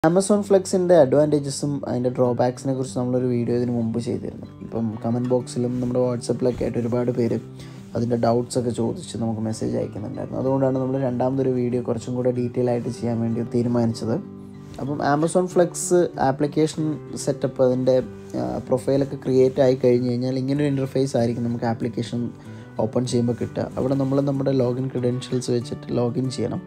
Amazon ഫ്ലെക്സിൻ്റെ അഡ്വാൻറ്റേജസും അതിൻ്റെ ഡ്രോബാക്സിനെ കുറിച്ച് നമ്മളൊരു വീഡിയോ ഇതിന് മുമ്പ് ചെയ്തിരുന്നു ഇപ്പം കമൻറ്റ് ബോക്സിലും നമ്മുടെ വാട്സപ്പിലൊക്കെ ആയിട്ട് ഒരുപാട് പേര് അതിൻ്റെ ഡൗട്ട്സ് ഒക്കെ ചോദിച്ച് നമുക്ക് മെസ്സേജ് അയക്കുന്നുണ്ടായിരുന്നു അതുകൊണ്ടാണ് നമ്മൾ രണ്ടാമതൊരു വീഡിയോ കുറച്ചും കൂടെ ഡീറ്റെയിൽ ആയിട്ട് ചെയ്യാൻ വേണ്ടി തീരുമാനിച്ചത് അപ്പം ആമസോൺ ഫ്ലെക്സ് ആപ്ലിക്കേഷൻ സെറ്റപ്പ് അതിൻ്റെ പ്രൊഫൈലൊക്കെ ക്രിയേറ്റ് ആയി കഴിഞ്ഞ് കഴിഞ്ഞാൽ ഇങ്ങനൊരു ഇൻ്റർഫേസ് ആയിരിക്കും നമുക്ക് ആപ്ലിക്കേഷൻ ഓപ്പൺ ചെയ്യുമ്പോൾ കിട്ടുക അവിടെ നമ്മൾ നമ്മുടെ ലോഗിൻ ക്രെഡൻഷ്യൽസ് വെച്ചിട്ട് ലോഗിൻ ചെയ്യണം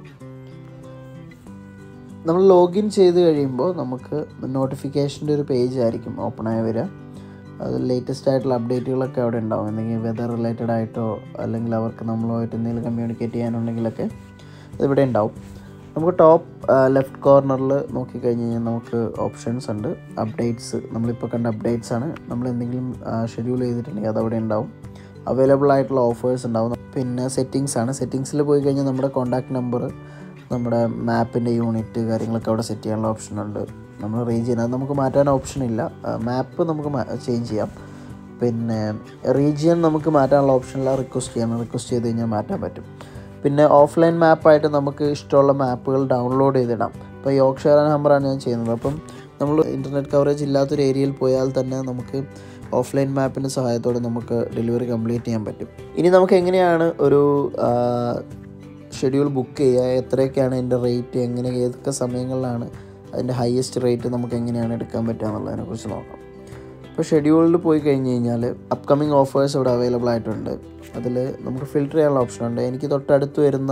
നമ്മൾ ലോഗിൻ ചെയ്ത് കഴിയുമ്പോൾ നമുക്ക് നോട്ടിഫിക്കേഷൻ്റെ ഒരു പേജ് ആയിരിക്കും ഓപ്പൺ ആയി വരിക അത് ലേറ്റസ്റ്റ് ആയിട്ടുള്ള അപ്ഡേറ്റുകളൊക്കെ അവിടെ ഉണ്ടാവും എന്തെങ്കിലും വെതർ റിലേറ്റഡ് ആയിട്ടോ അല്ലെങ്കിൽ അവർക്ക് നമ്മളുമായിട്ട് എന്തെങ്കിലും കമ്മ്യൂണിക്കേറ്റ് ചെയ്യാനുണ്ടെങ്കിലൊക്കെ ഇതിവിടെ ഉണ്ടാവും നമുക്ക് ടോപ്പ് ലെഫ്റ്റ് കോർണറിൽ നോക്കിക്കഴിഞ്ഞ് കഴിഞ്ഞാൽ നമുക്ക് ഓപ്ഷൻസ് ഉണ്ട് അപ്ഡേറ്റ്സ് നമ്മളിപ്പോൾ കണ്ട അപ്ഡേറ്റ്സ് ആണ് നമ്മൾ എന്തെങ്കിലും ഷെഡ്യൂൾ ചെയ്തിട്ടുണ്ടെങ്കിൽ അതവിടെ ഉണ്ടാവും അവൈലബിൾ ആയിട്ടുള്ള ഓഫേഴ്സ് ഉണ്ടാവും പിന്നെ സെറ്റിങ്സ് ആണ് സെറ്റിങ്സിൽ പോയി കഴിഞ്ഞാൽ നമ്മുടെ കോൺടാക്ട് നമ്പർ നമ്മുടെ മാപ്പിൻ്റെ യൂണിറ്റ് കാര്യങ്ങളൊക്കെ അവിടെ സെറ്റ് ചെയ്യാനുള്ള ഓപ്ഷൻ ഉണ്ട് നമ്മൾ റീജിയൻ അത് നമുക്ക് മാറ്റാൻ ഓപ്ഷൻ ഇല്ല മാപ്പ് നമുക്ക് ചേഞ്ച് ചെയ്യാം പിന്നെ റീജിയൻ നമുക്ക് മാറ്റാനുള്ള ഓപ്ഷനില്ല റിക്വസ്റ്റ് ചെയ്യണം റിക്വസ്റ്റ് ചെയ്ത് കഴിഞ്ഞാൽ മാറ്റാൻ പറ്റും പിന്നെ ഓഫ്ലൈൻ മാപ്പായിട്ട് നമുക്ക് ഇഷ്ടമുള്ള മാപ്പുകൾ ഡൗൺലോഡ് ചെയ്തിടാം ഇപ്പോൾ യോക്ഷയർ നമ്പറാണ് ഞാൻ ചെയ്യുന്നത് അപ്പം നമ്മൾ ഇൻ്റർനെറ്റ് കവറേജ് ഇല്ലാത്തൊരു ഏരിയയിൽ പോയാൽ തന്നെ നമുക്ക് ഓഫ്ലൈൻ മാപ്പിൻ്റെ സഹായത്തോടെ നമുക്ക് ഡെലിവറി കംപ്ലീറ്റ് ചെയ്യാൻ പറ്റും ഇനി നമുക്ക് എങ്ങനെയാണ് ഒരു ഷെഡ്യൂൾ ബുക്ക് ചെയ്യുക എത്രയൊക്കെയാണ് അതിൻ്റെ റേറ്റ് എങ്ങനെ ഏതൊക്കെ സമയങ്ങളിലാണ് അതിൻ്റെ ഹയസ്റ്റ് റേറ്റ് നമുക്ക് എങ്ങനെയാണ് എടുക്കാൻ പറ്റുക എന്നുള്ളതിനെക്കുറിച്ച് നോക്കാം ഇപ്പോൾ ഷെഡ്യൂളിൽ പോയി കഴിഞ്ഞ് കഴിഞ്ഞാൽ അപ്കമിങ് ഓഫേഴ്സ് ഇവിടെ അവൈലബിൾ ആയിട്ടുണ്ട് അതിൽ നമുക്ക് ഫിൽറ്റർ ചെയ്യാനുള്ള ഓപ്ഷൻ ഉണ്ട് എനിക്ക് തൊട്ടടുത്ത് വരുന്ന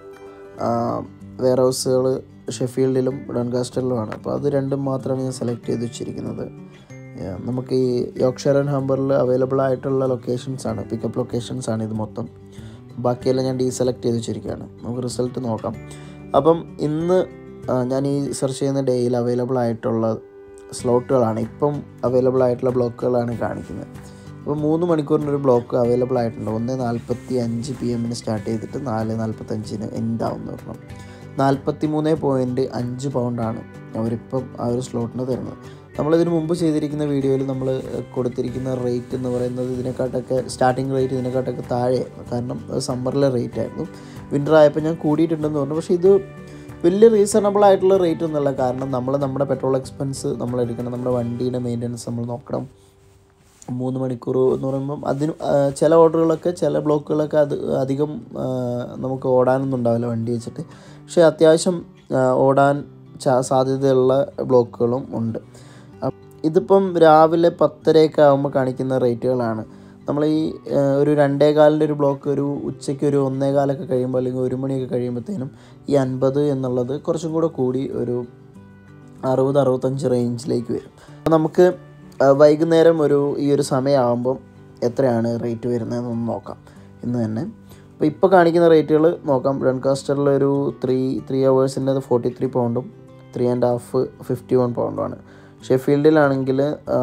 വെയർ ഹൗസുകൾ ഷെഫീൽഡിലും ഡൺകാസ്റ്ററിലുമാണ് അപ്പോൾ അത് രണ്ടും മാത്രമാണ് ഞാൻ സെലക്ട് ചെയ്ത് വെച്ചിരിക്കുന്നത് നമുക്ക് ഈ യോക്ഷർ ആൻഡ് ഹംബറിൽ അവൈലബിൾ ആയിട്ടുള്ള ലൊക്കേഷൻസ് ആണ് പിക്കപ്പ് ലൊക്കേഷൻസ് ആണ് ഇത് മൊത്തം ബാക്കിയെല്ലാം ഞാൻ ഡീസെലക്ട് ചെയ്ത് വെച്ചിരിക്കുകയാണ് നമുക്ക് റിസൾട്ട് നോക്കാം അപ്പം ഇന്ന് ഞാൻ ഈ സെർച്ച് ചെയ്യുന്ന ഡേയിൽ അവൈലബിൾ ആയിട്ടുള്ള സ്ലോട്ടുകളാണ് ഇപ്പം അവൈലബിൾ ആയിട്ടുള്ള ബ്ലോക്കുകളാണ് കാണിക്കുന്നത് അപ്പോൾ മൂന്ന് മണിക്കൂറിൻ്റെ ഒരു ബ്ലോക്ക് അവൈലബിൾ ആയിട്ടുണ്ട് ഒന്ന് നാൽപ്പത്തി അഞ്ച് പി എമ്മിന് സ്റ്റാർട്ട് ചെയ്തിട്ട് നാല് നാൽപ്പത്തഞ്ചിന് എൻഡ് ആവുമെന്ന് പറഞ്ഞു നാൽപ്പത്തി മൂന്ന് പോയിൻറ്റ് അഞ്ച് പൗണ്ടാണ് അവരിപ്പം ആ ഒരു സ്ലോട്ടിന് തരുന്നത് നമ്മളിതിന് മുമ്പ് ചെയ്തിരിക്കുന്ന വീഡിയോയിൽ നമ്മൾ കൊടുത്തിരിക്കുന്ന റേറ്റ് എന്ന് പറയുന്നത് ഇതിനെക്കാട്ടൊക്കെ സ്റ്റാർട്ടിങ് റേറ്റ് ഇതിനെക്കാട്ടൊക്കെ താഴെയായിരുന്നു കാരണം സമ്മറിലെ റേറ്റ് ആയിരുന്നു വിൻ്റർ ആയപ്പോൾ ഞാൻ കൂടിയിട്ടുണ്ടെന്ന് പറഞ്ഞു പക്ഷേ ഇത് വലിയ റീസണബിൾ ആയിട്ടുള്ള റേറ്റ് ഒന്നുമല്ല കാരണം നമ്മൾ നമ്മുടെ പെട്രോൾ എക്സ്പെൻസ് നമ്മൾ എടുക്കണം നമ്മുടെ വണ്ടിയുടെ മെയിൻ്റനൻസ് നമ്മൾ നോക്കണം മൂന്ന് മണിക്കൂർ എന്ന് പറയുമ്പം അതിന് ചില ഓർഡറുകളൊക്കെ ചില ബ്ലോക്കുകളൊക്കെ അത് അധികം നമുക്ക് ഓടാനൊന്നും ഉണ്ടാവില്ല വണ്ടി വെച്ചിട്ട് പക്ഷേ അത്യാവശ്യം ഓടാൻ സാധ്യതയുള്ള ബ്ലോക്കുകളും ഉണ്ട് ഇതിപ്പം രാവിലെ പത്തരയൊക്കെ ആകുമ്പോൾ കാണിക്കുന്ന റേറ്റുകളാണ് നമ്മൾ ഈ ഒരു രണ്ടേകാലിൻ്റെ ഒരു ബ്ലോക്ക് ഒരു ഉച്ചയ്ക്ക് ഒരു ഒന്നേകാലൊക്കെ കഴിയുമ്പോൾ അല്ലെങ്കിൽ ഒരു മണിയൊക്കെ കഴിയുമ്പോഴത്തേനും ഈ അൻപത് എന്നുള്ളത് കുറച്ചും കൂടെ കൂടി ഒരു അറുപത് അറുപത്തഞ്ച് റേഞ്ചിലേക്ക് വരും അപ്പോൾ നമുക്ക് വൈകുന്നേരം ഒരു ഈ ഒരു സമയമാകുമ്പം എത്രയാണ് റേറ്റ് വരുന്നതെന്നൊന്ന് നോക്കാം ഇന്ന് തന്നെ അപ്പോൾ ഇപ്പോൾ കാണിക്കുന്ന റേറ്റുകൾ നോക്കാം റൺകാസ്റ്ററിൽ ഒരു ത്രീ ത്രീ അവേഴ്സിൻ്റെ ഫോർട്ടി ത്രീ പൗണ്ടും three and half fifty one പൗണ്ടുമാണ് ഷെഫീൽഡിലാണെങ്കിൽ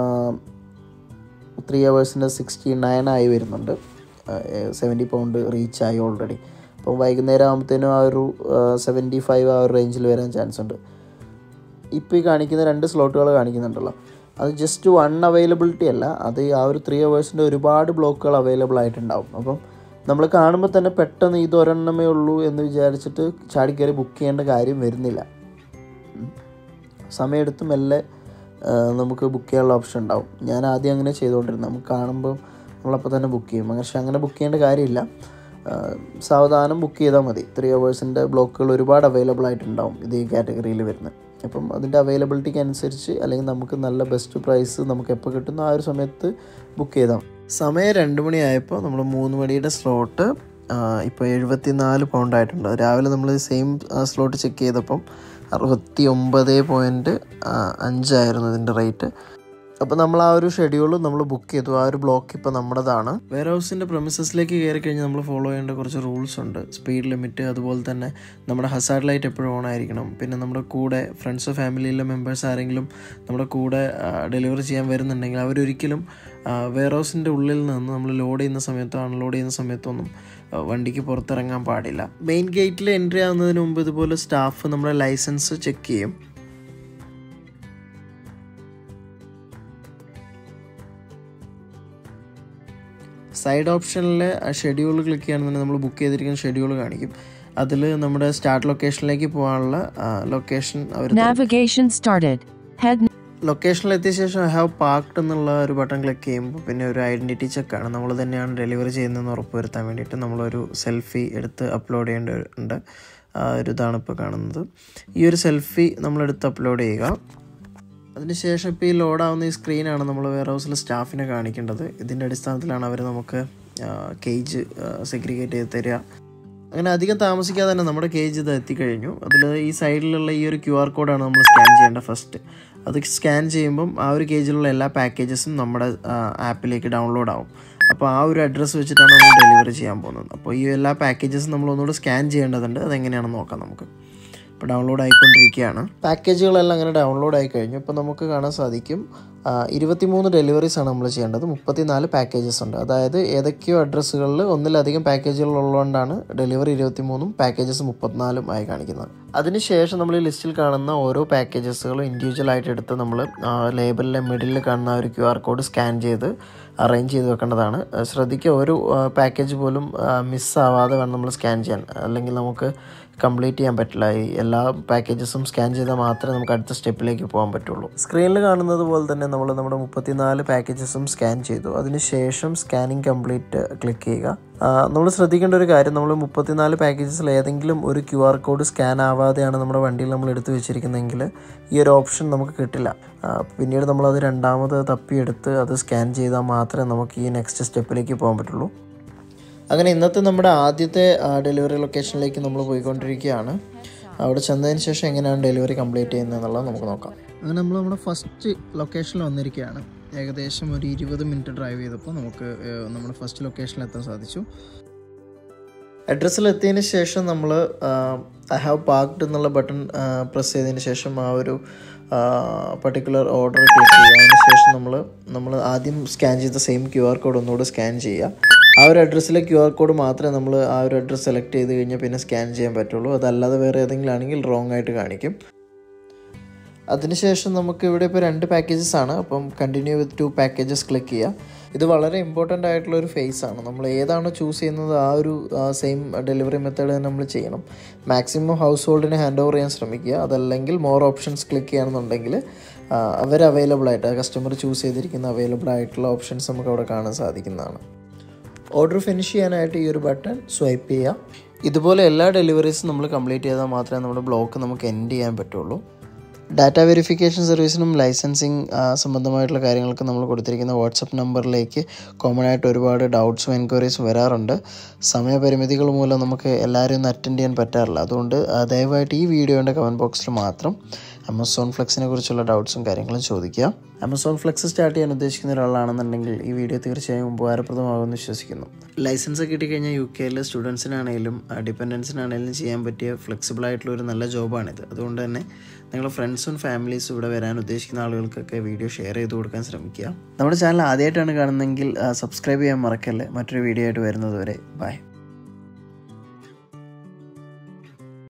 ത്രീ അവേഴ്സിൻ്റെ സിക്സ്റ്റി നയൻ ആയി വരുന്നുണ്ട് സെവൻറ്റി പൗണ്ട് റീച്ച് ആയി ഓൾറെഡി അപ്പം വൈകുന്നേരം ആകുമ്പോഴത്തേനും ആ ഒരു സെവൻറ്റി ഫൈവ് ആ ഒരു റേഞ്ചിൽ വരാൻ ചാൻസ് ഉണ്ട് ഇപ്പോൾ ഈ കാണിക്കുന്ന രണ്ട് സ്ലോട്ടുകൾ കാണിക്കുന്നുണ്ടല്ലോ അത് ജസ്റ്റ് വൺ അവൈലബിലിറ്റി അല്ല അത് ആ ഒരു ത്രീ അവേഴ്സിൻ്റെ ഒരുപാട് ബ്ലോക്കുകൾ അവൈലബിൾ ആയിട്ടുണ്ടാവും അപ്പം നമ്മൾ കാണുമ്പോൾ തന്നെ പെട്ടെന്ന് ഇത് ഒരെണ്ണമേ ഉള്ളൂ എന്ന് വിചാരിച്ചിട്ട് ചാടിക്കയറി ബുക്ക് ചെയ്യേണ്ട കാര്യം വരുന്നില്ല സമയമെടുത്ത് മെല്ലെ നമുക്ക് ബുക്ക് ചെയ്യാനുള്ള ഓപ്ഷൻ ഉണ്ടാവും ഞാൻ ആദ്യം അങ്ങനെ ചെയ്തുകൊണ്ടിരുന്നത് നമുക്ക് കാണുമ്പോൾ നമ്മളപ്പോൾ തന്നെ ബുക്ക് ചെയ്യും പക്ഷേ അങ്ങനെ ബുക്ക് ചെയ്യേണ്ട കാര്യമില്ല സാവധാനം ബുക്ക് ചെയ്താൽ മതി ത്രീ അവേഴ്സിൻ്റെ ബ്ലോക്കുകൾ ഒരുപാട് അവൈലബിൾ ആയിട്ടുണ്ടാവും ഇതേ കാറ്റഗറിയിൽ വരുന്നത് അപ്പം അതിൻ്റെ അവൈലബിലിറ്റിക്ക് അനുസരിച്ച് അല്ലെങ്കിൽ നമുക്ക് നല്ല ബെസ്റ്റ് പ്രൈസ് നമുക്ക് എപ്പോൾ കിട്ടുന്നു ആ ഒരു സമയത്ത് ബുക്ക് ചെയ്താൽ സമയം രണ്ട് മണിയായപ്പോൾ നമ്മൾ മൂന്ന് മണിയുടെ സ്ലോട്ട് ഇപ്പോൾ എഴുപത്തി നാല് പൗണ്ട് ആയിട്ടുണ്ട് രാവിലെ നമ്മൾ സെയിം സ്ലോട്ട് ചെക്ക് ചെയ്തപ്പം അറുപത്തി ഒമ്പത് പോയിൻറ്റ് അഞ്ചായിരുന്നു ഇതിൻ്റെ റേറ്റ് അപ്പോൾ നമ്മൾ ആ ഒരു ഷെഡ്യൂൾ നമ്മൾ ബുക്ക് ചെയ്തു ആ ഒരു ബ്ലോക്ക് ഇപ്പോൾ നമ്മുടേതാണ് വെയർ ഹൗസിൻ്റെ പ്രമിസസിലേക്ക് കയറി കഴിഞ്ഞാൽ നമ്മൾ ഫോളോ ചെയ്യേണ്ട കുറച്ച് റൂൾസ് ഉണ്ട് സ്പീഡ് ലിമിറ്റ് അതുപോലെ തന്നെ നമ്മുടെ ഹസാർഡ് ലൈറ്റ് എപ്പോഴും ഓൺ ആയിരിക്കണം പിന്നെ നമ്മുടെ കൂടെ ഫ്രണ്ട്സോ ഫാമിലിയിലെ മെമ്പേഴ്സ് ആരെങ്കിലും നമ്മുടെ കൂടെ ഡെലിവറി ചെയ്യാൻ വരുന്നുണ്ടെങ്കിൽ അവരൊരിക്കലും വെയർ ഹൗസിൻ്റെ ഉള്ളിൽ നിന്ന് നമ്മൾ ലോഡ് ചെയ്യുന്ന സമയത്തോ അൺലോഡ് ചെയ്യുന്ന സമയത്തൊന്നും വണ്ടിക്ക് പുറത്തിറങ്ങാൻ പാടില്ല മെയിൻ ഗേറ്റിൽ എൻട്രി ആവുന്നതിന് മുമ്പ് ഇതുപോലെ സ്റ്റാഫ് നമ്മുടെ ലൈസൻസ് ചെക്ക് ചെയ്യും സൈഡ് ഓപ്ഷനിൽ ഷെഡ്യൂൾ ക്ലിക്ക് ചെയ്യുകയാണെന്നുണ്ടെങ്കിൽ നമ്മൾ ബുക്ക് ചെയ്തിരിക്കുന്ന ഷെഡ്യൂൾ കാണിക്കും അതിൽ നമ്മുടെ സ്റ്റാർട്ട് ലൊക്കേഷനിലേക്ക് പോകാനുള്ള ലൊക്കേഷൻ അവർ Navigation started. Head ലൊക്കേഷനിൽ എത്തിയ ശേഷം ഐ ഹാവ് പാർക്ഡ് എന്നുള്ള ഒരു ബട്ടൺ ക്ലിക്ക് ചെയ്യുമ്പോൾ പിന്നെ ഒരു ഐഡൻറ്റിറ്റി ചെക്കാണ് നമ്മൾ തന്നെയാണ് ഡെലിവറി ചെയ്യുന്നതെന്ന് ഉറപ്പുവരുത്താൻ വേണ്ടിയിട്ട് നമ്മളൊരു സെൽഫി എടുത്ത് അപ്ലോഡ് ചെയ്യേണ്ടതുണ്ട് ആ ഒരു ഇതാണ് ഇപ്പോൾ കാണുന്നത് ഈ ഒരു സെൽഫി നമ്മളെടുത്ത് അപ്ലോഡ് ചെയ്യുക അതിനുശേഷം ഇപ്പോൾ ഈ ലോഡാവുന്ന ഈ സ്ക്രീനാണ് നമ്മൾ വെയർ ഹൗസിൽ സ്റ്റാഫിനെ കാണിക്കേണ്ടത് ഇതിൻ്റെ അടിസ്ഥാനത്തിലാണ് അവർ നമുക്ക് കേജ് സെഗ്രിഗേറ്റ് ചെയ്ത് തരിക അങ്ങനെ അധികം താമസിക്കാതെ തന്നെ നമ്മുടെ കേജ് ഇത് എത്തിക്കഴിഞ്ഞു അതിൽ ഈ സൈഡിലുള്ള ഈ ഒരു ക്യു ആർ കോഡാണ് നമ്മൾ സ്കാൻ ചെയ്യേണ്ടത് ഫസ്റ്റ് അത് സ്കാൻ ചെയ്യുമ്പം ആ ഒരു കേജിലുള്ള എല്ലാ പാക്കേജസും നമ്മുടെ ആപ്പിലേക്ക് ഡൗൺലോഡ് ആവും അപ്പോൾ ആ ഒരു അഡ്രസ്സ് വെച്ചിട്ടാണ് നമ്മൾ ഡെലിവറി ചെയ്യാൻ പോകുന്നത് അപ്പോൾ ഈ എല്ലാ പാക്കേജസും നമ്മൾ ഒന്നുകൂടെ സ്കാൻ ചെയ്യേണ്ടതുണ്ട് അതെങ്ങനെയാണെന്ന് നോക്കാം നമുക്ക് ഇപ്പോൾ ഡൗൺലോഡ് ആയിക്കൊണ്ടിരിക്കുകയാണ് പാക്കേജുകളെല്ലാം അങ്ങനെ ഡൗൺലോഡ് ആയി കഴിഞ്ഞു ഇപ്പോൾ നമുക്ക് കാണാൻ സാധിക്കും ഇരുപത്തിമൂന്ന് ഡെലിവറീസ് ആണ് നമ്മൾ ചെയ്യേണ്ടത് മുപ്പത്തിനാല് പാക്കേജസ് ഉണ്ട് അതായത് ഏതൊക്കെയോ അഡ്രസ്സുകളിൽ ഒന്നിലധികം പാക്കേജുകൾ ഉള്ളതുകൊണ്ടാണ് ഡെലിവറി ഇരുപത്തിമൂന്നും പാക്കേജസ് മുപ്പത്തിനാലും ആയി കാണിക്കുന്നത് അതിനുശേഷം നമ്മൾ ഈ ലിസ്റ്റിൽ കാണുന്ന ഓരോ പാക്കേജസുകളും ഇൻഡിവിജ്വൽ ആയിട്ട് എടുത്ത് നമ്മൾ ലേബലിലെ മിഡിലിൽ കാണുന്ന ആ ഒരു ക്യു ആർ കോഡ് സ്കാൻ ചെയ്ത് അറേഞ്ച് ചെയ്ത് വെക്കേണ്ടതാണ് അഹ് ശ്രദ്ധിക്കുക ഒരു പാക്കേജ് പോലും മിസ്സാവാതെ വേണം നമ്മൾ സ്കാൻ ചെയ്യാൻ അല്ലെങ്കിൽ നമുക്ക് കംപ്ലീറ്റ് ചെയ്യാൻ പറ്റില്ല ഈ എല്ലാ പാക്കേജസും സ്കാൻ ചെയ്താൽ മാത്രമേ നമുക്ക് അടുത്ത സ്റ്റെപ്പിലേക്ക് പോകാൻ പറ്റുള്ളൂ സ്ക്രീനിൽ കാണുന്നത് പോലെ തന്നെ നമ്മൾ നമ്മുടെ മുപ്പത്തിനാല് പാക്കേജസും സ്കാൻ ചെയ്തു അതിനുശേഷം സ്കാനിങ് കംപ്ലീറ്റ് ക്ലിക്ക് ചെയ്യുക നമ്മൾ ശ്രദ്ധിക്കേണ്ട ഒരു കാര്യം നമ്മൾ മുപ്പത്തിനാല് പാക്കേജസിൽ ഏതെങ്കിലും ഒരു ക്യു ആർ കോഡ് സ്കാൻ ആവാതെയാണ് നമ്മുടെ വണ്ടിയിൽ നമ്മൾ എടുത്തു വെച്ചിരിക്കുന്നതെങ്കിൽ ഈ ഒരു ഓപ്ഷൻ നമുക്ക് കിട്ടില്ല ആ, പിന്നീട് നമ്മളത് രണ്ടാമത് തപ്പിയെടുത്ത് അത് സ്കാൻ ചെയ്താൽ മാത്രമേ നമുക്ക് ഈ നെക്സ്റ്റ് സ്റ്റെപ്പിലേക്ക് പോകാൻ പറ്റുള്ളൂ അങ്ങനെ ഇന്നത്തെ നമ്മുടെ ആദ്യത്തെ ഡെലിവറി ലൊക്കേഷനിലേക്ക് നമ്മൾ പോയിക്കൊണ്ടിരിക്കുകയാണ് അവിടെ ചെന്നതിന് ശേഷം എങ്ങനെയാണ് ഡെലിവറി കംപ്ലീറ്റ് ചെയ്യുന്നത് എന്നുള്ളത് നമുക്ക് നോക്കാം അങ്ങനെ നമ്മൾ നമ്മുടെ ഫസ്റ്റ് ലൊക്കേഷനിൽ വന്നിരിക്കുകയാണ് ഏകദേശം ഒരു ഇരുപത് മിനിറ്റ് ഡ്രൈവ് ചെയ്തപ്പോൾ നമുക്ക് ഏഹ്, നമ്മുടെ ഫസ്റ്റ് ലൊക്കേഷനിൽ എത്താൻ സാധിച്ചു അഡ്രസ്സിൽ എത്തിയതിന് ശേഷം നമ്മൾ ഐ ഹാവ് പാർക്ക്ഡ് എന്നുള്ള ബട്ടൺ പ്രസ് ചെയ്തതിന് ശേഷം ആ ഒരു പർട്ടിക്കുലർ ഓർഡർ ക്ലിക്ക് ചെയ്യുക അതിന് ശേഷം നമ്മൾ നമ്മൾ ആദ്യം സ്കാൻ ചെയ്ത സെയിം ക്യു ആർ കോഡ് ഒന്നുകൂടെ സ്കാൻ ചെയ്യുക ആ ഒരു അഡ്രസ്സിലെ ക്യു ആർ കോഡ് മാത്രമേ നമ്മൾ ആ ഒരു അഡ്രസ്സ് സെലക്ട് ചെയ്ത് കഴിഞ്ഞാൽ പിന്നെ സ്കാൻ ചെയ്യാൻ പറ്റുള്ളൂ അതല്ലാതെ വേറെ ഏതെങ്കിലും ആണെങ്കിൽ റോങ് ആയിട്ട് കാണിക്കും അതിനുശേഷം നമുക്ക് ഇവിടെ ഇപ്പോൾ രണ്ട് പാക്കേജസ് ആണ് അപ്പം continue with two packages click ചെയ്യുക ഇത് വളരെ ഇമ്പോർട്ടൻ്റ് ആയിട്ടുള്ള ഒരു ഫേസ് ആണ് നമ്മൾ ഏതാണോ ചൂസ് ചെയ്യുന്നത് ആ ഒരു സെയിം ഡെലിവറി മെത്തേഡ് തന്നെ നമ്മൾ ചെയ്യണം മാക്സിമം ഹൗസ് ഹോൾഡിന് ഹാൻഡ് ഓവർ ചെയ്യാൻ ശ്രമിക്കുക അതല്ലെങ്കിൽ മോർ ഓപ്ഷൻസ് ക്ലിക്ക് ചെയ്യണമെന്നുണ്ടെങ്കിൽ അവർ അവൈലബിൾ ആയിട്ട് കസ്റ്റമർ ചൂസ് ചെയ്തിരിക്കുന്ന അവൈലബിൾ ആയിട്ടുള്ള ഓപ്ഷൻസ് നമുക്ക് അവിടെ കാണാൻ സാധിക്കുന്നതാണ് ഓർഡർ ഫിനിഷ് ചെയ്യാനായിട്ട് ഈ ഒരു ബട്ടൺ സ്വൈപ്പ് ചെയ്യുക ഇതുപോലെ എല്ലാ ഡെലിവറീസും നമ്മൾ കംപ്ലീറ്റ് ചെയ്താൽ മാത്രമേ നമ്മുടെ ബ്ലോക്ക് നമുക്ക് എൻഡ് ചെയ്യാൻ പറ്റുള്ളൂ ഡാറ്റ വെരിഫിക്കേഷൻ സർവീസിനും ലൈസൻസിങ് സംബന്ധമായിട്ടുള്ള കാര്യങ്ങൾക്ക് നമ്മൾ കൊടുത്തിരിക്കുന്ന വാട്സപ്പ് നമ്പറിലേക്ക് കോമൺ ആയിട്ട് ഒരുപാട് ഡൗട്ട്സും എൻക്വയറീസും വരാറുണ്ട് സമയപരിമിതികൾ മൂലം നമുക്ക് എല്ലാവരെയും ഒന്ന് അറ്റൻഡ് ചെയ്യാൻ പറ്റാറില്ല അതുകൊണ്ട് ആ, ദയവായിട്ട് ഈ വീഡിയോയുടെ കമൻറ്റ് ബോക്സിൽ മാത്രം ആമസോൺ ഫ്ലെക്സിനെ കുറിച്ചുള്ള ഡൗട്ട്സും കാര്യങ്ങളും ചോദിക്കുക ആമസോൺ ഫ്ലെക്സ് സ്റ്റാർട്ട് ചെയ്യാൻ ഉദ്ദേശിക്കുന്ന ഒരാളാണെന്നുണ്ടെങ്കിൽ ഈ വീഡിയോ തീർച്ചയായും ഉപകാരപ്രദമാകുമെന്ന് വിശ്വസിക്കുന്നു ലൈസൻസ് ഒക്കെ കിട്ടിക്കഴിഞ്ഞാൽ യു കെയിലെ സ്റ്റുഡൻസിനാണെങ്കിലും ഡിപ്പെൻഡൻസിനാണെങ്കിലും ചെയ്യാൻ പറ്റിയ ഫ്ലെക്സിബിൾ ആയിട്ടുള്ള ഒരു നല്ല ജോബാണിത് അതുകൊണ്ട് തന്നെ നിങ്ങളുടെ ഫ്രണ്ട്സും ഫാമിലീസും ഇവിടെ വരാൻ ഉദ്ദേശിക്കുന്ന ആളുകൾക്കൊക്കെ വീഡിയോ ഷെയർ ചെയ്ത് കൊടുക്കാൻ ശ്രമിക്കുക നമ്മുടെ ചാനൽ ആദ്യമായിട്ടാണ് കാണുന്നതെങ്കിൽ സബ്സ്ക്രൈബ് ചെയ്യാൻ മറക്കല്ലേ മറ്റൊരു വീഡിയോ ആയിട്ട് വരുന്നത് വരെ ബൈ